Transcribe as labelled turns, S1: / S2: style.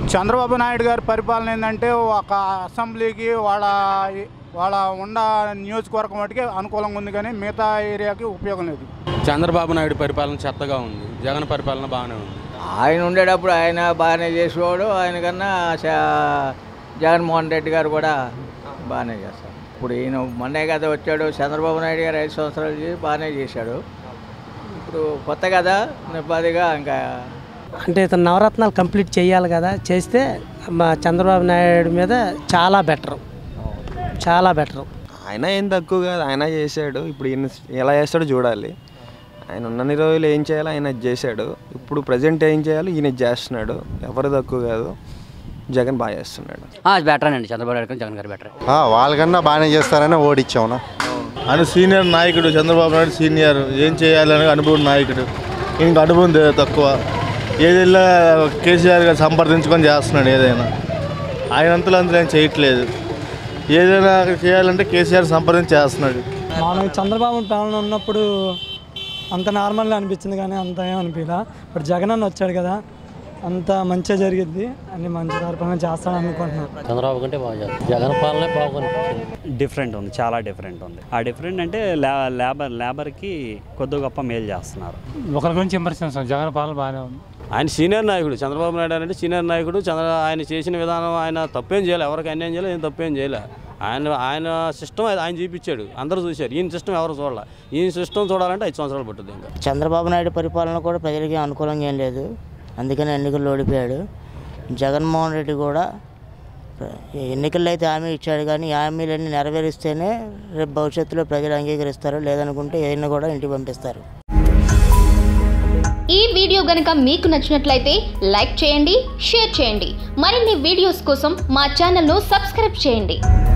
S1: చంద్రబాబు నాయుడు గారి పరిపాలన ఏంటంటే ఒక అసెంబ్లీకి వాళ్ళ వాళ్ళ ఉండ నియోజకవర్గం వాటికి అనుకూలంగా ఉంది కానీ మిగతా ఏరియాకి ఉపయోగం లేదు
S2: చంద్రబాబు నాయుడు పరిపాలన చెత్తగా ఉంది జగన్ పరిపాలన బాగానే ఉంది
S3: ఆయన ఉండేటప్పుడు ఆయన బాగానే చేసేవాడు ఆయన కన్నా చ- జగన్మోహన్ రెడ్డి గారు కూడా బాగానే చేస్తారు ఇప్పుడు ఈయన మొన్నే కదా వచ్చాడు చంద్రబాబు నాయుడు గారు ఐదు సంవత్సరాలు చేసి బాగానే చేశాడు ఇప్పుడు కొత్త కదా నెమ్మదిగా ఇంకా
S4: అంటే ఇతను నవరత్నాలు కంప్లీట్ చేయాలి కదా చేస్తే మా చంద్రబాబు నాయుడు మీద చాలా బెటర్ చాలా బెటర్
S5: ఆయన ఏం తక్కువ కాదు ఆయన చేశాడు ఇప్పుడు ఈయన ఎలా చేస్తాడో చూడాలి ఆయన ఉన్నన్ని రోజులు ఏం చేయాలో ఆయన అది చేశాడు ఇప్పుడు ప్రజెంట్ ఏం చేయాలో ఈయన ఇది చేస్తున్నాడు ఎవరు తక్కువ కాదు జగన్ బాగా చేస్తున్నాడు
S6: బెటర్ అండి చంద్రబాబు నాయుడు కన్నా జగన్ గారు బెటర్
S7: వాళ్ళకన్నా బాగానే చేస్తారని ఓడిచ్చావునా
S8: ఆయన సీనియర్ నాయకుడు చంద్రబాబు నాయుడు సీనియర్ ఏం చేయాలని అనుభవం నాయకుడు ఇంక అనుభవం తే- తక్కువ ఏదైనా కేసీఆర్ గారు సంప్రదించుకొని చేస్తున్నాడు ఏదైనా ఆయన అంతలో అంతలో ఏం చేయట్లేదు ఏదైనా చేయాలంటే కేసీఆర్ సంప్రదించి చేస్తున్నాడు
S9: మనకి చంద్రబాబు పాలన ఉన్నప్పుడు అంత నార్మల్గా అనిపించింది కానీ అంత ఏం అనిపించలా ఇప్పుడు జగన్ అన్న వచ్చాడు కదా అంత మంచిగా జరిగిద్ది అన్ని మంచి తరపున చేస్తాడని అనుకుంటున్నాను
S6: చంద్రబాబు కంటే బాగా చేస్తారు జగన్ పాలనే బాగుంది
S10: డిఫరెంట్ ఉంది చాలా డిఫరెంట్ ఉంది ఆ డిఫరెంట్ అంటే లా లేబర్ లేబర్కి కొద్ది గొప్ప మేలు చేస్తున్నారు
S1: ఒకరి గురించి విమర్శించాం జగన్ పాలన బాగానే ఉంది
S2: ఆయన సీనియర్ నాయకుడు చంద్రబాబు నాయుడు అంటే సీనియర్ నాయకుడు చంద్ర ఆయన చేసిన విధానం ఆయన తప్పేం చేయలే ఎవరికి అన్యాయం చేయలేదు ఏం తప్పేం చేయలే ఆయన ఆయన సిస్టమ్ ఆయన చూపించాడు అందరూ చూశారు ఈయన సిస్టమ్ ఎవరు చూడాలి ఈయన సిస్టమ్ చూడాలంటే ఐదు సంవత్సరాలు పట్టుద్ది ఇంకా
S6: చంద్రబాబు నాయుడు పరిపాలన కూడా ప్రజలకి అనుకూలంగా ఏం లేదు అందుకని ఎన్నికల్లో ఓడిపోయాడు జగన్మోహన్ రెడ్డి కూడా ఎన్నికల్లో అయితే హామీ ఇచ్చాడు కానీ ఈ హామీలన్నీ నెరవేరిస్తేనే రేపు భవిష్యత్తులో ప్రజలు అంగీకరిస్తారు లేదనుకుంటే ఏదైనా కూడా ఇంటికి పంపిస్తారు
S11: ఈ వీడియో గనక మీకు నచ్చినట్లయితే లైక్ చేయండి షేర్ చేయండి మరిన్ని వీడియోస్ కోసం మా ఛానల్ను సబ్స్క్రైబ్ చేయండి